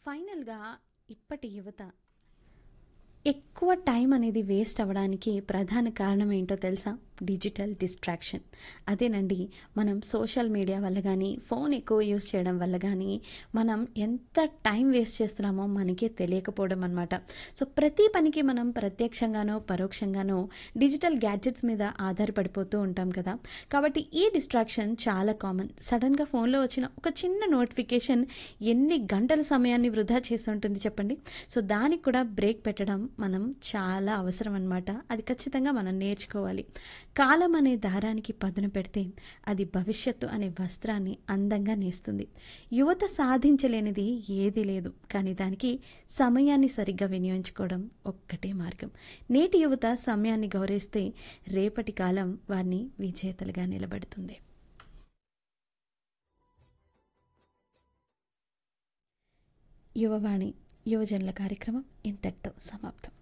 ఫైనల్‌గా ఇప్పటి యువత ఎక్కువ టైం అనేది వేస్ట్ అవ్వడానికి ప్రధాన కారణం ఏంటో తెలుసా? Digital distraction. అదేనండి మనం సోషల్ మీడియా వల్ల గానీ, ఫోన్ ఎక్కువ యూజ్ చేయడం వల్ల గానీ, మనం ఎంత టైం వేస్ట్ చేస్తున్నామో మనకే తెలియకపోవడం అనమాట. సో, ప్రతి పనికి మనం ప్రత్యక్షంగానో, పరోక్షంగానో డిజిటల్ గ్యాడ్జెట్స్ మీద ఆధారపడిపోతూ ఉంటాం కదా! కాబట్టి ఈ డిస్ట్రాక్షన్ చాలా కామన్. సడెన్‌గా ఫోన్‌లో వచ్చిన ఒక చిన్న నోటిఫికేషన్ ఎన్ని గంటల సమయాన్ని వృధా చేసుంటుంది చెప్పండి. సో, దానికి కూడా బ్రేక్ పెట్టడం మనం చాలా అవసరం అనమాట. అది ఖచ్చితంగా మనం నేర్చుకోవాలి. కాలం అనే దారానికి పదును పెడితే అది భవిష్యత్తు అనే వస్త్రాన్ని అందంగా నేస్తుంది. యువత సాధించలేనిది ఏదీ లేదు. కానీ దానికి సమయాన్ని సరిగ్గా వినియోగించుకోవడం ఒక్కటే మార్గం. నేటి యువత సమయాన్ని గౌరవిస్తే రేపటి కాలం వారిని విజేతలుగా నిలబెడుతుంది. యువవాణి యువజనుల కార్యక్రమం ఇంతటితో సమాప్తం.